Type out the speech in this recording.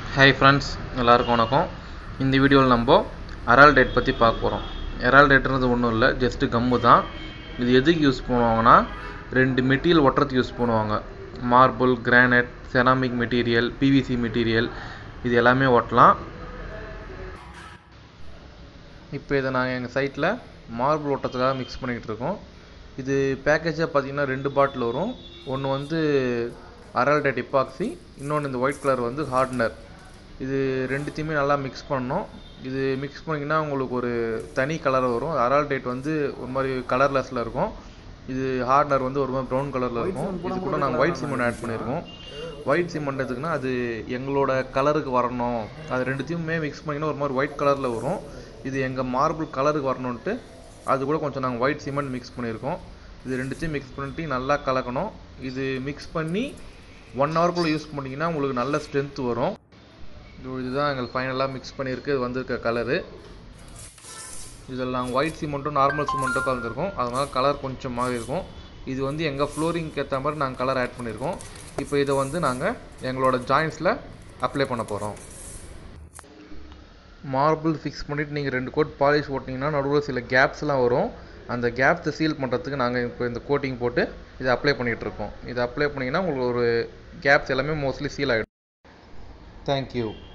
hi friends எல்லாருக்கும் வணக்கம் இந்த வீடியோவில் நம்ம அரால் டேட் பற்றி பார்க்க போகிறோம் எரால் டேட்ன்றது ஒன்றும் இல்லை ஜஸ்ட்டு கம்மு தான் இது எதுக்கு யூஸ் பண்ணுவாங்கன்னா ரெண்டு மெட்டீரியல் ஒட்டுறதுக்கு யூஸ் பண்ணுவாங்க marble granite ceramic material PVC material இது எல்லாமே ஒட்டலாம் இப்போ இதை நாங்கள் எங்கள் சைட்டில் மார்பிள் ஓட்டத்துக்காக மிக்ஸ் பண்ணிக்கிட்டு இருக்கோம் இது பேக்கேஜாக பார்த்தீங்கன்னா ரெண்டு பாட்டில் வரும் ஒன்று வந்து அரல்டேட் இப்பாக்சி இன்னொன்று இந்த ஒயிட் கலர் வந்து ஹார்ட்னர் இது ரெண்டுத்தையுமே நல்லா மிக்ஸ் பண்ணணும் இது மிக்ஸ் பண்ணிங்கன்னா உங்களுக்கு ஒரு தனி கலர் வரும் அரல்டேட் வந்து ஒரு மாதிரி கலர்லெஸ்ஸில் இருக்கும் இது ஹார்ட்னர் வந்து ஒரு மாதிரி ப்ரௌன் கலரில் இருக்கும் இது கூட நாங்கள் ஒயிட் சிமெண்ட் ஆட் பண்ணியிருக்கோம் ஒயிட் சிமெண்ட் எதுக்குன்னா அது எங்களோட கலருக்கு வரணும் அது ரெண்டுத்தையுமே மிக்ஸ் பண்ணிங்கன்னா ஒரு மாதிரி ஒயிட் கலரில் வரும் இது எங்கள் மார்பிள் கலருக்கு வரணுன்ட்டு அது கூட கொஞ்சம் நாங்கள் ஒயிட் சிமெண்ட் மிக்ஸ் பண்ணியிருக்கோம் இது ரெண்டுத்தையும் மிக்ஸ் பண்ணிட்டு நல்லா கலக்கணும் இது மிக்ஸ் பண்ணி ஒன் ஹவர்க்குள்ளே யூஸ் பண்ணிங்கன்னா உங்களுக்கு நல்ல ஸ்ட்ரென்த் வரும் இது இதுதான் எங்களுக்கு ஃபைனலாக மிக்ஸ் பண்ணியிருக்கு இது வந்திருக்க கலரு இதில் நாங்கள் ஒயிட் சிமெண்ட்டும் நார்மல் சிமெண்ட்டும் கலந்துருக்கோம் அதனால் கலர் கொஞ்சம் மாறி இருக்கும் இது வந்து எங்கள் ஃப்ளோரிங்க்கு ஏற்ற மாதிரி நாங்கள் கலர் ஆட் பண்ணியிருக்கோம் இப்போ இதை வந்து நாங்கள் எங்களோட ஜாயின்ஸில் அப்ளை பண்ண போகிறோம் மார்பிள் ஃபிக்ஸ் பண்ணிவிட்டு நீங்கள் ரெண்டு கோட் பாலிஷ் ஓட்டிங்கன்னா நடுவில் சில கேப்ஸ்லாம் வரும் அந்த கேப்ஸை சீல் பண்ணுறதுக்கு நாங்கள் இப்போ இந்த கோட்டிங் போட்டு இதை அப்ளை பண்ணிகிட்ருக்கோம் இதை அப்ளை பண்ணிங்கன்னா உங்களுக்கு ஒரு கேப்ஸ் எல்லாமே மோஸ்ட்லி சீல் ஆகிடும் தேங்க்யூ